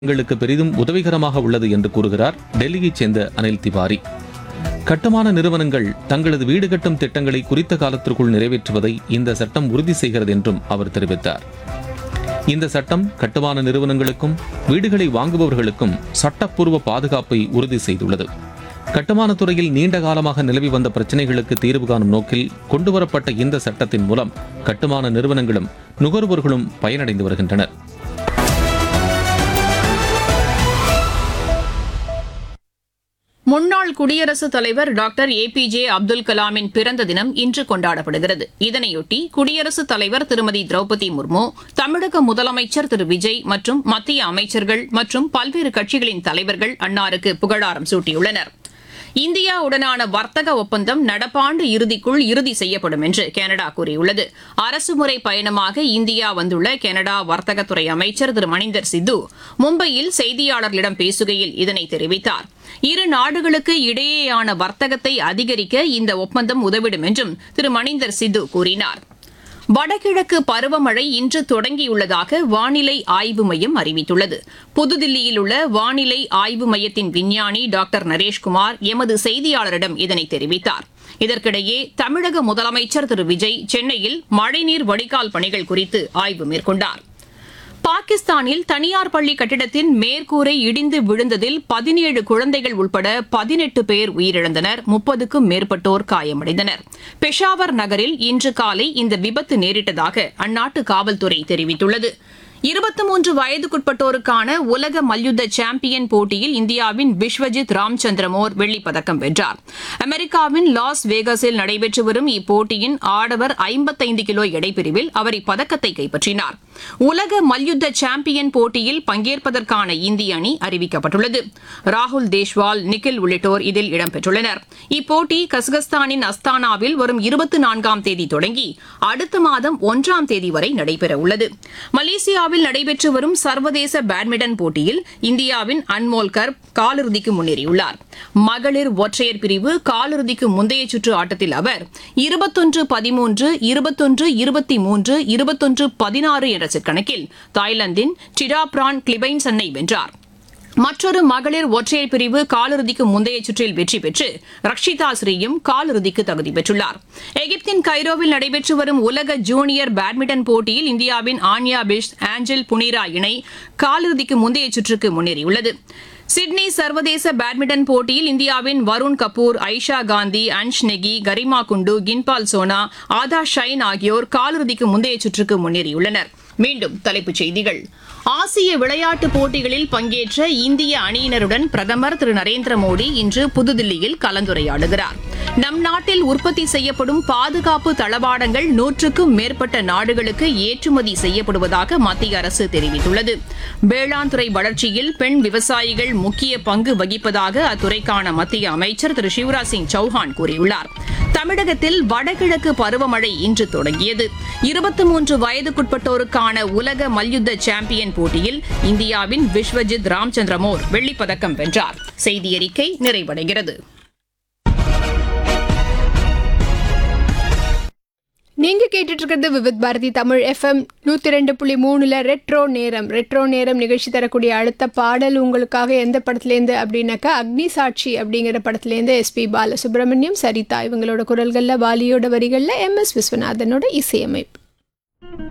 எங்களுக்கு பெரிதும் உதவிகரமாக உள்ளது என்று கூறுகிறார் டெல்லியைச் சேர்ந்த அனில் திவாரி கட்டுமான நிறுவனங்கள் தங்களது வீடு கட்டும் திட்டங்களை குறித்த காலத்திற்குள் நிறைவேற்றுவதை இந்த சட்டம் உறுதி செய்கிறது என்றும் அவர் தெரிவித்தார் இந்த சட்டம் கட்டுமான நிறுவனங்களுக்கும் வீடுகளை வாங்குபவர்களுக்கும் சட்டப்பூர்வ பாதுகாப்பை உறுதி செய்துள்ளது கட்டுமானத் துறையில் நீண்ட காலமாக நிலவி வந்த பிரச்சனைகளுக்கு தீர்வு காணும் நோக்கில் கொண்டுவரப்பட்ட இந்த சட்டத்தின் மூலம் கட்டுமான நிறுவனங்களும் நுகர்வோர்களும் பயனடைந்து வருகின்றனர் முன்னாள் குடியரசுத் தலைவர் டாக்டர் ஏபிஜே அப்துல் கலாமின் பிறந்த தினம் இன்று கொண்டாடப்படுகிறது இதனையொட்டி குடியரசுத் தலைவர் திருமதி திரௌபதி முர்மு தமிழக முதலமைச்சர் திரு விஜய் மற்றும் மத்திய அமைச்சர்கள் மற்றும் பல்வேறு கட்சிகளின் தலைவர்கள் அன்னாருக்கு புகழாரம் சூட்டியுள்ளனர் இந்தியாவுடனான வர்த்தக ஒப்பந்தம் நடப்பாண்டு இறுதிக்குள் இறுதி செய்யப்படும் என்று கனடா கூறியுள்ளது அரசுமுறை பயணமாக இந்தியா வந்துள்ள கனடா வர்த்தகத்துறை அமைச்சர் திரு மணிந்தர் சித்து மும்பையில் செய்தியாளர்களிடம் பேசுகையில் இதனை தெரிவித்தார் இரு நாடுகளுக்கு இடையேயான வர்த்தகத்தை அதிகரிக்க இந்த ஒப்பந்தம் உதவிடும் என்றும் திரு மணிந்தர் சித்து கூறினார் வடகிழக்கு பருவமழை இன்று தொடங்கியுள்ளதாக வானிலை ஆய்வு மையம் அறிவித்துள்ளது புதுதில்லியில் உள்ள வானிலை ஆய்வு மையத்தின் விஞ்ஞானி டாக்டர் நரேஷ்குமார் எமது செய்தியாளரிடம் இதனை தெரிவித்தார் இதற்கிடையே தமிழக முதலமைச்சர் திரு விஜய் சென்னையில் மழைநீர் வடிகால் பணிகள் குறித்து ஆய்வு மேற்கொண்டார் பாகிஸ்தானில் தனியார் பள்ளி கட்டிடத்தின் மேற்கூரை இடிந்து விழுந்ததில் பதினேழு குழந்தைகள் உட்பட பதினெட்டு பேர் உயிரிழந்தனர் முப்பதுக்கும் மேற்பட்டோர் காயமடைந்தனர் பெஷாவர் நகரில் இன்று காலை இந்த விபத்து நேரிட்டதாக அந்நாட்டு காவல்துறை தெரிவித்துள்ளது இருபத்தி மூன்று வயதுக்குட்பட்டோருக்கான உலக மல்யுத்த சாம்பியன் போட்டியில் இந்தியாவின் விஸ்வஜித் ராம்சந்திரமோர் வெள்ளிப் பதக்கம் வென்றார் அமெரிக்காவின் லாஸ் வேகஸில் நடைபெற்று வரும் இப்போட்டியின் ஆடவர் ஐம்பத்தைந்து கிலோ எடைப்பிரிவில் அவர் இப்பதக்கத்தை கைப்பற்றினார் உலக மல்யுத்த சாம்பியன் போட்டியில் பங்கேற்பதற்கான இந்திய அணி அறிவிக்கப்பட்டுள்ளது ராகுல் தேஷ்வால் நிக்கில் உள்ளிட்டோர் இதில் இடம்பெற்றுள்ளனர் இப்போட்டி கசகஸ்தானின் அஸ்தானாவில் வரும் இருபத்தி நான்காம் தேதி தொடங்கி அடுத்த மாதம் ஒன்றாம் தேதி வரை நடைபெறவுள்ளது மலேசியாவில் நடைபெற்று வரும் சர்வதேச பேட்மிண்டன் போட்டியில் இந்தியாவின் அன்மோல் கர் காலிறுதிக்கு முன்னேறியுள்ளார் மகளிர் ஒற்றையர் பிரிவு காலிறுதிக்கு முந்தைய சுற்று ஆட்டத்தில் அவர் இருபத்தொன்று பதிமூன்று இருபத்தொன்று இருபத்தி மூன்று இருபத்தொன்று பதினாறு என்ற செட் கணக்கில் தாய்லாந்தின் டிடாப்ரான் கிளிபைன்சன்னை வென்றார் மற்றொரு மகளிர் ஒற்றையர் பிரிவு காலிறுதிக்கு முந்தைய சுற்றில் வெற்றி பெற்று ரக்ஷிதா ஸ்ரீயும் காலிறுதிக்கு தகுதி பெற்றுள்ளார் எகிப்தின் கைரோவில் நடைபெற்று வரும் உலக ஜூனியர் பேட்மிண்டன் போட்டியில் இந்தியாவின் ஆன்யா பிஷ் ஆஞ்சல் புனிரா இணை காலிறுதிக்கு முந்தைய சுற்றுக்கு முன்னேறியுள்ளது சிட்னி சர்வதேச பேட்மிண்டன் போட்டியில் இந்தியாவின் வருண் கபூர் ஐஷா காந்தி அன்ஷ் நெகி கரிமா குண்டு கின்பால் சோனா ஆதா ஷைன் ஆகியோர் காலிறுதிக்கு முந்தைய சுற்றுக்கு முன்னேறியுள்ளனர் மீண்டும் தலைப்புச் செய்திகள் ஆசிய விளையாட்டுப் போட்டிகளில் பங்கேற்ற இந்திய அணியினருடன் பிரதமர் திரு நரேந்திர மோடி இன்று புதுதில்லியில் கலந்துரையாடுகிறார் நம் நாட்டில் உற்பத்தி செய்யப்படும் பாதுகாப்பு தளவாடங்கள் நூற்றுக்கும் மேற்பட்ட நாடுகளுக்கு ஏற்றுமதி செய்யப்படுவதாக மத்திய அரசு தெரிவித்துள்ளது வேளாண் துறை வளர்ச்சியில் பெண் விவசாயிகள் முக்கிய பங்கு வகிப்பதாக அத்துறைக்கான மத்திய அமைச்சர் திரு சிவராஜ் சிங் சௌஹான் கூறியுள்ளார் தமிழகத்தில் வடகிழக்கு பருவமழை இன்று தொடங்கியது இருபத்தி மூன்று வயதுக்குட்பட்டோருக்கான உலக மல்யுத்த சாம்பியன் போட்டியில் இந்தியாவின் விஸ்வஜித் ராம்சந்திரமோர் வெள்ளிப் பதக்கம் வென்றார் செய்தி அறிக்கை நிறைவடைகிறது நீங்க கேட்டுட்டு இருக்கிறது விவித் பாரதி தமிழ் எஃப்எம் நூத்தி ரெண்டு புள்ளி மூணுல ரெட்ரோ நேரம் ரெட்ரோ நேரம் நிகழ்ச்சி தரக்கூடிய அடுத்த பாடல் உங்களுக்காக எந்த படத்துலேருந்து அப்படின்னாக்கா அக்னி சாட்சி அப்படிங்கிற படத்துலேருந்து எஸ்பி பாலசுப்ரமணியம் சரிதா இவங்களோட குரல்களில் வாலியோட வரிகளில் எம் எஸ் விஸ்வநாதனோட இசையமைப்பு